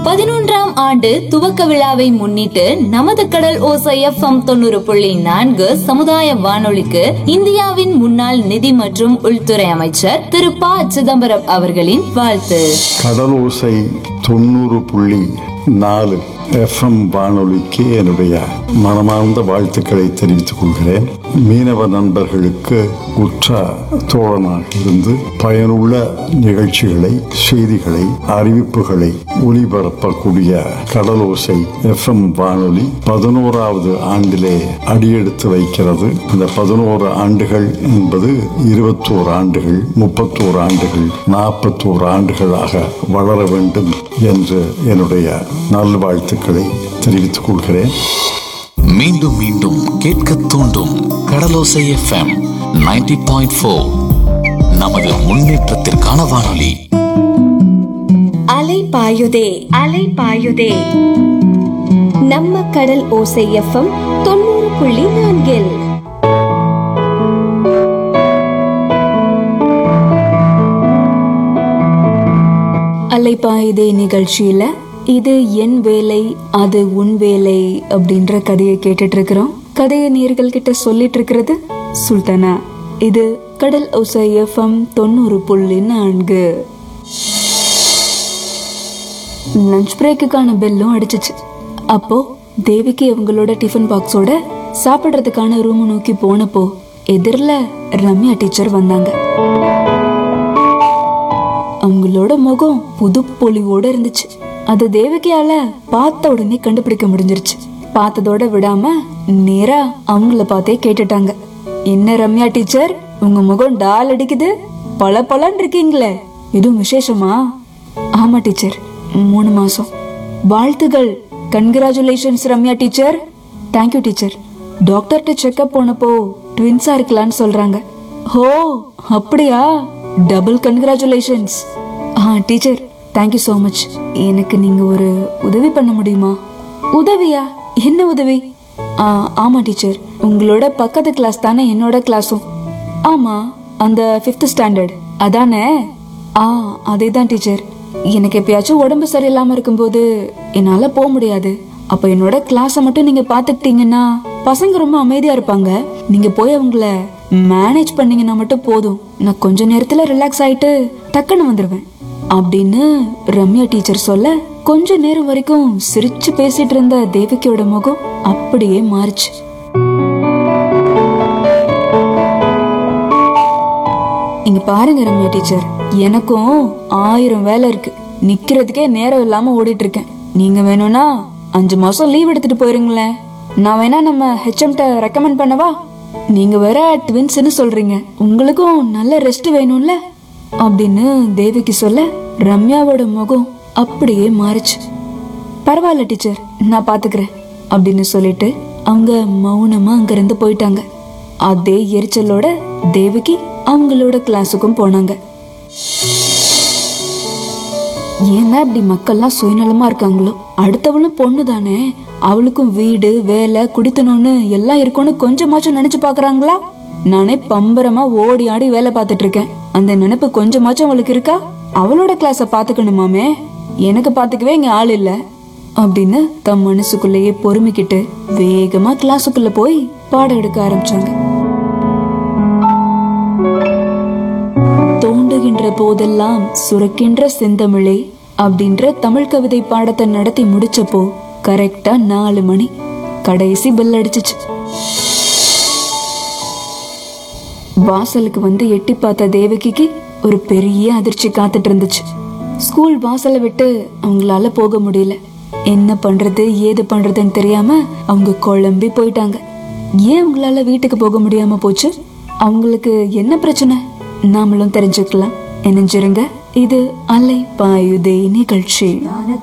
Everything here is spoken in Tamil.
பதினொன்றாம் ஆண்டு துவக்க விழாவை முன்னிட்டு நமது கடல் ஓசை எஃப்எம் தொண்ணூறு புள்ளி நான்கு சமுதாய வானொலிக்கு இந்தியாவின் முன்னாள் நிதி மற்றும் உள்துறை அமைச்சர் திரு ப சிதம்பரம் அவர்களின் வாழ்த்து கடலோசை தொண்ணூறு புள்ளி நாலு எஃப்எம் வானொலிக்கு என்னுடைய மனமார்ந்த வாழ்த்துக்களை தெரிவித்துக் கொள்கிறேன் மீனவ நண்பர்களுக்கு உற்ற தோழனாக இருந்து பயனுள்ள நிகழ்ச்சிகளை செய்திகளை அறிவிப்புகளை ஒலிபரப்பக்கூடிய கடலோசை எஃப்எம் வானொலி பதினோராவது ஆண்டிலே அடியெடுத்து வைக்கிறது இந்த பதினோரு ஆண்டுகள் என்பது இருபத்தோரு ஆண்டுகள் முப்பத்தோரு ஆண்டுகள் நாற்பத்தோரு ஆண்டுகளாக வளர வேண்டும் என்று என்னுடைய நல்வாழ்த்துக்களை தெரிவித்துக் கொள்கிறேன் மீண்டும் மீண்டும் கேட்க தூண்டும் கடலோசை எஃப்எம் 90.4 பாயிண்ட் நமது முன்னேற்றத்திற்கான வானொலி அலை பாயுதே அலை பாயுதே நம்ம கடல் ஓசை எஃப்எம் தொண்ணூறு புள்ளி நான்கில் அலைப்பாயுதே நிகழ்ச்சியில இது என் வேலை அது உன் வேலை அப்படின்ற கதையை கேட்டுட்டு இருக்கிறோம் கதையை நேர்கள் கிட்ட சொல்லிட்டு இருக்கிறது சுல்தானா இது கடல் ஒசை எஃப்எம் தொண்ணூறு புள்ளி நான்கு லஞ்ச் பிரேக்குக்கான பெல்லும் அடிச்சிச்சு அப்போ தேவிக்கு அவங்களோட டிஃபன் பாக்ஸோட சாப்பிடுறதுக்கான ரூம் நோக்கி போனப்போ எதிரில் ரம்யா டீச்சர் வந்தாங்க அவங்களோட முகம் புது பொலிவோட இருந்துச்சு அது தேவகியால பார்த்த உடனே கண்டுபிடிக்க முடிஞ்சிருச்சு பார்த்ததோட விடாம நேரா அவங்கள பார்த்தே கேட்டுட்டாங்க என்ன ரம்யா டீச்சர் உங்க முகம் டால் அடிக்குது பல பலன்னு இருக்கீங்களே எதுவும் விசேஷமா ஆமா டீச்சர் மூணு மாசம் வாழ்த்துகள் congratulations Ramya teacher thank you teacher டாக்டர்கிட்ட செக்அப் போனப்போ ட்வின்ஸா இருக்கலாம்னு சொல்றாங்க ஹோ அப்படியா டபுள் கன்கிராச்சுலேஷன்ஸ் ஆ டீச்சர் தேங்க்யூ ஸோ மச் எனக்கு நீங்க ஒரு உதவி பண்ண முடியுமா உதவியா என்ன உதவி ஆ ஆமா டீச்சர் உங்களோட பக்கத்து கிளாஸ் தானே என்னோட கிளாஸும் ஆமா அந்த ஃபிஃப்த் ஸ்டாண்டர்ட் அதானே ஆ அதே தான் டீச்சர் எனக்கு எப்பயாச்சும் உடம்பு சரியில்லாம இருக்கும்போது என்னால போக முடியாது அப்ப என்னோட கிளாஸை மட்டும் நீங்க பாத்துக்கிட்டீங்கன்னா பசங்க ரொம்ப அமைதியா இருப்பாங்க நீங்க போய் அவங்கள மேனேஜ் பண்ணீங்கன்னா மட்டும் போதும் நான் கொஞ்ச நேரத்துல ரிலாக்ஸ் ஆயிட்டு டக்குன்னு வந்துருவேன் அப்படின்னு ரம்யா டீச்சர் சொல்ல கொஞ்ச நேரம் வரைக்கும் சிரிச்சு பேசிட்டு இருந்த தேவிகியோட முகம் அப்படியே மாறுச்சு இங்க பாருங்க ரம்யா டீச்சர் எனக்கும் ஆயிரம் வேலை இருக்கு நிக்கிறதுக்கே நேரம் இல்லாம ஓடிட்டு இருக்கேன் நீங்க வேணும்னா அஞ்சு மாசம் லீவ் எடுத்துட்டு போயிருங்களேன் நான் வேணா நம்ம ஹெச்எம்ட ரெக்கமெண்ட் பண்ணவா நீங்க வேற ட்வின்ஸ்னு சொல்றீங்க உங்களுக்கும் நல்ல ரெஸ்ட் வேணும்ல அப்படின்னு தேவிக்கு சொல்ல ரம்யாவோட முகம் அப்படியே மாறுச்சு பரவாயில்ல டீச்சர் நான் பாத்துக்கிறேன் அப்படின்னு சொல்லிட்டு அவங்க மௌனமா அங்கிருந்து போயிட்டாங்க அதே எரிச்சலோட தேவகி அவங்களோட கிளாஸுக்கும் போனாங்க ஏன்னா இப்படி மக்கள்லாம் சுயநலமா இருக்காங்களோ அடுத்தவளும் பொண்ணு தானே அவளுக்கும் வீடு வேலை குடித்தனம்னு எல்லாம் இருக்கும்னு கொஞ்சமாச்சும் நினைச்சு பாக்குறாங்களா நானே பம்பரமா ஓடி ஆடி வேலை பார்த்துட்டு இருக்கேன் அந்த நினைப்பு கொஞ்சமாச்சும் அவளுக்கு இருக்கா அவளோட கிளாஸ பாத்துக்கணுமாமே எனக்கு பாத்துக்கவே இங்க ஆள் இல்ல அப்படின்னு தம் மனசுக்குள்ளேயே பொறுமிக்கிட்டு வேகமா கிளாஸுக்குள்ள போய் பாடம் எடுக்க ஆரம்பிச்சாங்க தோண்டுகின்ற போதெல்லாம் சுரக்கின்ற செந்தமிழே அப்படின்ற தமிழ் கவிதை பாடத்தை நடத்தி முடிச்சப்போ கரெக்டா நாலு மணி கடைசி பெல் அடிச்சுச்சு வாசலுக்கு வந்து எட்டி பார்த்த தேவகிக்கு ஒரு பெரிய அதிர்ச்சி காத்துட்டு இருந்துச்சு ஸ்கூல் வாசலை விட்டு அவங்களால போக முடியல என்ன பண்றது ஏது பண்றதுன்னு தெரியாம அவங்க குழம்பி போயிட்டாங்க ஏன் அவங்களால வீட்டுக்கு போக முடியாம போச்சு அவங்களுக்கு என்ன பிரச்சனை நாமளும் தெரிஞ்சுக்கலாம் இணைஞ்சிருங்க இது அலை பாயுதே நிகழ்ச்சி